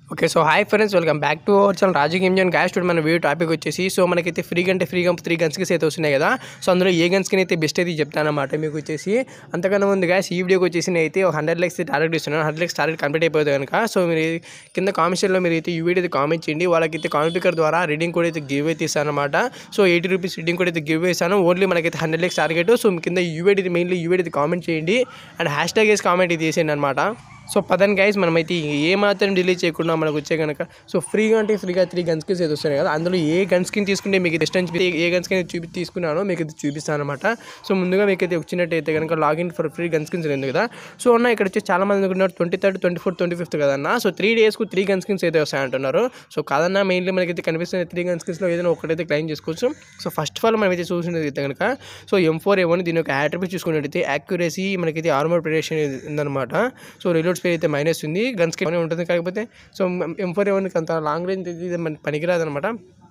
okay so hi friends welcome back to our channel Raju game zone guys మన video topic వచ్చేసి so మనకైతే ఫ్రీగా అంటే ఫ్రీగా త్రీ గన్స్కి అయితే వస్తున్నాయి కదా సో అందులో ఏ గన్స్కి అయితే బెస్ట్ అయితే చెప్తానమాట మీకు వచ్చేసి అంతకన్నా ముందు గ్యాస్ ఈ వీడియోకి వచ్చేసి నేనైతే ఒక హండ్రెడ్ లెక్స్ టార్గెట్ ఇస్తున్నాను హండ్రెడ్ లెక్స్ టార్గెట్ కంప్లీట్ అయిపోతుంది కనుక సో మీరు కింద కామెంట్స్లో మీరు అయితే ఈ వీడియో అయితే కామెంట్ చేయండి వాళ్ళకైతే కామెంట్ పికర్ ద్వారా రీడింగ్ కూడా అయితే గివ్ అయితే ఇస్తాను అనమాట సో ఎయిటీ రూపీస్ రీడింగ్ కూడా అయితే గివ్ ఇస్తాను ఓన్లీ మనకైతే హండ్రెడ్ లెక్స్ టార్గెట్ సో మీ కింద యూఐడి అయితే మెయిన్లీ యూఐడి అయితే కామెంట్ చేయండి అండ్ హ్యాష్ ట్యాగ్ వేసి కామెంట్ అయితే చేసేయండి అనమాట సో పదన్ గైస్ మనమైతే ఏ మాత్రం డిలే చేయకుండా మనకు వచ్చే కనుక సో ఫ్రీగా అంటే ఫ్రీగా త్రీ గన్ స్కిన్స్ అయితే వస్తాయి కదా అందులో ఏ గన్ స్కిన్ తీసుకుంటే మీకు డిస్టెన్స్ ఏ గన్ స్కిన్ చూపి తీసుకున్నానో మీకు ఇది చూపిస్తాను అనమాట సో ముందుగా మీకు అయితే వచ్చినట్టయితే కనుక login for free gun skins ఉంది కదా సో అన్న ఇక్కడ వచ్చి చాలా మంది అనుకుంటున్నారు twenty third twenty fourth twenty fifth కదన్న సో త్రీ డేస్కు త్రీ గన్ స్కిన్స్ అయితే వస్తాయంటున్నారు సో కాదన్నా మెయిన్లీ మనకైతే కనిపిస్తున్న త్రీ గన్ స్కిన్స్లో ఏదైనా ఒకటైతే క్లైమ్ చేసుకోవచ్చు సో ఫస్ట్ ఆఫ్ ఆల్ మనమైతే చూసినది అయితే కనుక సో ఎం ఫోర్ ఏమని దీని యొక్క యాట్రిబ్యూట్ చూసుకున్నట్టయితే యాక్యురసీ మనకైతే ఆర్మర్ ప్రొటెక్షన్ ఉందన్నమాట సో రిలోడ్ స్పేర్ అయితే మైనస్ ఉంది గన్ స్కిన్ ఉంటుంది కాకపోతే సో ఎం ఫోర్ ఏమని అంత లాంగ్ రేంజ్ ఇది మన పనికిరాదు అనమాట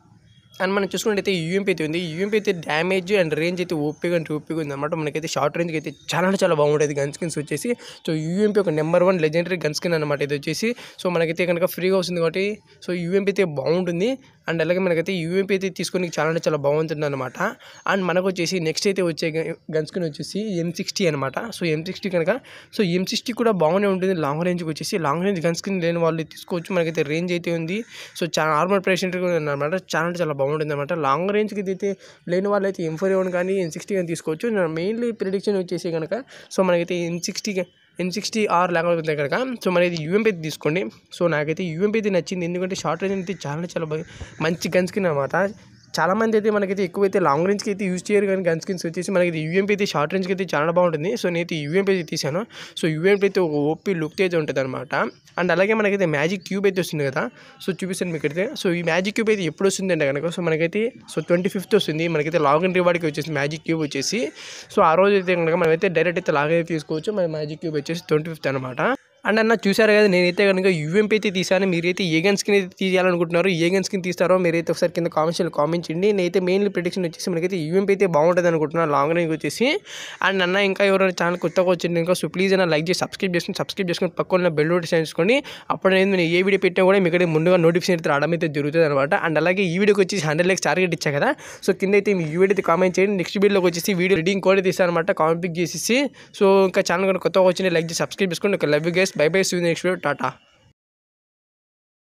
అండ్ మనం చూసుకున్నట్టయితే యూఎంపీ అయితే ఉంది యూఎంపీ అయితే డ్యామేజ్ అండ్ రేంజ్ అయితే ఓపిగా అంటే ఓపిగా ఉంది అనమాట మనకైతే షార్ట్ రేంజ్కి అయితే చాలా అంటే చాలా బాగుంటుంది గన్ స్కిన్స్ వచ్చేసి సో యూఎంపీ ఒక number one legendary gun skin అనమాట ఇది వచ్చేసి సో మనకైతే కనుక ఫ్రీగా వస్తుంది కాబట్టి సో యూఎంపీ అయితే బాగుంటుంది అండ్ అలాగే మనకైతే యూఎంపీ అయితే తీసుకొని చాలా అంటే చాలా బాగుంటుంది అనమాట అండ్ మనకు వచ్చేసి నెక్స్ట్ అయితే వచ్చే గన్ స్కిన్ వచ్చేసి ఎం సిక్స్టీ అనమాట సో ఎం సిక్స్టీ కనుక సో ఎం సిక్స్టీ కూడా బాగానే ఉంటుంది లాంగ్ రేంజ్కి వచ్చేసి లాంగ్ రేంజ్ గన్ స్కిన్ లేని వాళ్ళు తీసుకోవచ్చు మనకైతే రేంజ్ అయితే ఉంది సో చాలా నార్మల్ పేషెంట్ అనమాట చాలా అంటే చాలా బాగుంటుంది అనమాట లాంగ్ రేంజ్కి అయితే లేని వాళ్ళు అయితే ఎం ఫోర్ ఎవన్ కానీ ఎన్ సిక్స్టీ కానీ తీసుకోవచ్చు మెయిన్లీ ప్రిడిక్షన్ వచ్చేసి కనుక సో మనకైతే N sixty N sixty R లేకపోతే కనుక సో మనది యూఎంపీ అయితే తీసుకోండి సో నాకైతే యూఎంపీ అయితే నచ్చింది ఎందుకంటే షార్ట్ రేంజ్ అయితే చాలా చాలా బాగా మంచి గన్ స్కిన్ అనమాట చాలా మంది అయితే మనకైతే ఎక్కువైతే లాంగ్ రేంజ్కి అయితే యూజ్ చేయరు కానీ గన్ స్కిన్స్ వచ్చేసి మనకి యూఎంపీ అయితే షార్ట్ రేంజ్కి అయితే చాలా బాగుంటుంది సో నేనైతే యూఎంపీ అయితే తీసాను సో యూఎంపీ అయితే ఒక ఓపీ లుక్ అయితే ఉంటుంది అనమాట అండ్ అలాగే మనకైతే మ్యాజిక్ క్యూబ్ అయితే వస్తుంది కదా సో చూపిస్తాను మీకు అయితే సో ఈ మ్యాజిక్ క్యూబ్ అయితే ఎప్పుడు వస్తుంది అంటే కనుక సో మనకైతే సో ట్వంటీ ఫిఫ్త్ వస్తుంది మనకైతే లాగిన్ రివార్డ్కి వచ్చేసి మ్యాజిక్ క్యూబ్ వచ్చేసి సో ఆ రోజు అయితే కనుక మనమైతే డైరెక్ట్ అయితే లాగ్ అయితే తీసుకోవచ్చు మన మ్యాజిక్ క్యూబ్ వచ్చేసి ట్వంటీ ఫిఫ్త్ అనమాట అండ్ అన్న చూసారు కదా నేనైతే కనుక యూఎంపీ అయితే తీసాను మీరైతే ఏ గన్ స్కిన్ అయితే తీయాలనుకుంటున్నారో ఏ గన్ స్కిన్ తీస్తారో మీరైతే ఒకసారి కింద కామెంట్స్లో కామెంట్ చేయండి నేనైతే మెయిన్లీ ప్రిడిక్షన్ వచ్చేసి మనకైతే యూఎంపీ అయితే బాగుంటుంది అనుకుంటున్నాను లాంగ్ రేంజ్ వచ్చేసి అండ్ అన్న ఇంకా ఎవరైనా ఛానల్ కొత్తగా వచ్చింది ఇంకా సో ప్లీజ్ అన్న లైక్ చేసి సబ్స్క్రైబ్ చేసుకుని సబ్స్క్రైబ్ చేసుకుని పక్కన బెల్ నోటిఫికేషన్ చేసుకోండి అప్పుడు నేను నేను ఏ వీడియో పెట్టినా కూడా మీకు ముందుగా నోటిఫికేషన్ అయితే రావడం అయితే జరుగుతుంది అనమాట అండ్ అలాగే ఈ వీడియోకి వచ్చేసి హండ్రెడ్ లైక్స్ టార్గెట్ ఇచ్చా కదా సో కింద అయితే మీ ఈ వీడియో అయితే కామెంట్ చేయండి నెక్స్ట్ వీడియోకి వచ్చేసి వీడియో రీడింగ్ కోడ్ తీస్తాను అనమాట కామెంట్ పిక్ చేసేసి సో ఇంకా ఛానల్ కూడా కొత్తగా వచ్చిన లైక్ చేసి సబ్స్క్రైబ్ చేసుకోండి ఒక love guys bye bye see next video Tata